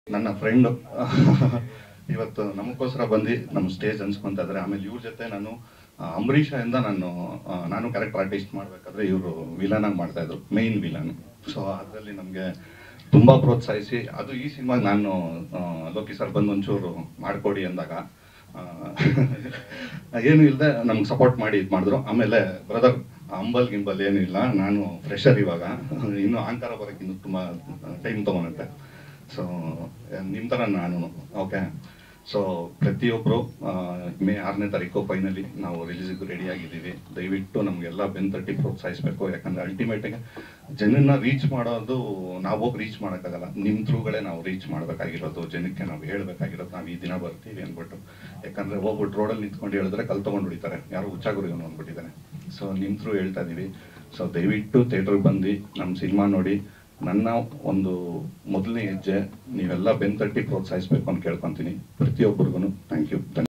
ನನ್ನ ಫ್ರೆಂಡು ಇವತ್ತು ನಮಗೋಸ್ಕರ ಬಂದು ನಮ್ಮ ಸ್ಟೇಜ್ ಅನ್ಸ್ಕೊಂತ ಇದ್ದಾರೆ ಆಮೇಲೆ ಇವ್ರ ಜೊತೆ ನಾನು ಆ, ಅಂಬರೀಷ ಇಂದ ನಾನು ಆ, ನಾನು ಕ್ಯಾರೆಕ್ಟರ್ ಆರ್ಟಿಸ್ಟ್ ಮಾಡಬೇಕಾದ್ರೆ ಇವರು ವಿಲನ್ ಆಗಿ ಮಾಡ್ತಾ ಇದ್ರು ಮೇನ್ ವಿಲನ್ ಸೊ ಅದರಲ್ಲಿ ನಮಗೆ ತುಂಬ ಪ್ರೋತ್ಸಾಹಿಸಿ ಅದು ಈ ಸಿನಿಮಾಗೆ ನಾನು ಆ, ಲೋಕಿ ಸರ್ ಬಂದು ಒಂಚೂರು ಮಾಡಿಕೊಡಿ ಅಂದಾಗ ಆ, ಏನು ಇಲ್ಲದೆ ನಮ್ಗೆ ಸಪೋರ್ಟ್ ಮಾಡಿ ಇದು ಮಾಡಿದ್ರು ಆಮೇಲೆ ಬ್ರದರ್ ಅಂಬಲ್ ಗಿಂಬಲ್ ಏನೂ ಇಲ್ಲ ನಾನು ಫ್ರೆಶರ್ ಇವಾಗ ಇನ್ನು ಅಹಂಕಾರ ಬರೋಕ್ಕೆ ಇನ್ನೂ ತುಂಬ ಟೈಮ್ ತೊಗೊಳುತ್ತೆ ಸೊ ನಿಮ್ಮ ಥರ ನಾನು ಓಕೆ ಸೊ ಪ್ರತಿಯೊಬ್ಬರು ಮೇ ಆರನೇ ತಾರೀಕು ಫೈನಲಿ ನಾವು ರಿಲೀಸಿಗೆ ರೆಡಿ ಆಗಿದ್ದೀವಿ ದಯವಿಟ್ಟು ನಮಗೆಲ್ಲ ಬೆನ್ ತಟ್ಟಿ ಪ್ರೋತ್ಸಾಹಿಸಬೇಕು ಯಾಕಂದರೆ ಅಲ್ಟಿಮೇಟಿಗೆ ಜನನ್ನ ರೀಚ್ ಮಾಡೋದು ನಾವು ಹೋಗಿ ರೀಚ್ ಮಾಡೋಕ್ಕಾಗಲ್ಲ ನಿಮ್ಮ ಥ್ರೂಗಳೇ ನಾವು ರೀಚ್ ಮಾಡಬೇಕಾಗಿರೋದು ಜನಕ್ಕೆ ನಾವು ಹೇಳಬೇಕಾಗಿರೋದು ನಾವು ಈ ದಿನ ಬರ್ತೀವಿ ಅಂದ್ಬಿಟ್ಟು ಯಾಕಂದರೆ ಹೋಗ್ಬಿಟ್ಟು ರೋಡಲ್ಲಿ ನಿಂತ್ಕೊಂಡು ಹೇಳಿದ್ರೆ ಕಲ್ ತೊಗೊಂಡು ಹೊಡಿತಾರೆ ಯಾರೋ ಹುಚ್ಚಾಗುರಿಗೂ ಅಂದ್ಬಿಟ್ಟಿದ್ದಾರೆ ಸೊ ನಿಮ್ಮ ಥ್ರೂ ಹೇಳ್ತಾ ಇದ್ದೀವಿ ಸೊ ದಯವಿಟ್ಟು ಥಿಯೇಟ್ರಿಗೆ ಬಂದು ನಮ್ಮ ಸಿನಿಮಾ ನೋಡಿ ನನ್ನ ಒಂದು ಮೊದಲನೇ ಹೆಜ್ಜೆ ನೀವೆಲ್ಲ ಬೆನ್ ತಟ್ಟಿ ಪ್ರೋತ್ಸಾಹಿಸಬೇಕು ಅಂತ ಕೇಳ್ಕೊತೀನಿ ಪ್ರತಿಯೊಬ್ಬರಿಗೂ ಥ್ಯಾಂಕ್ ಯು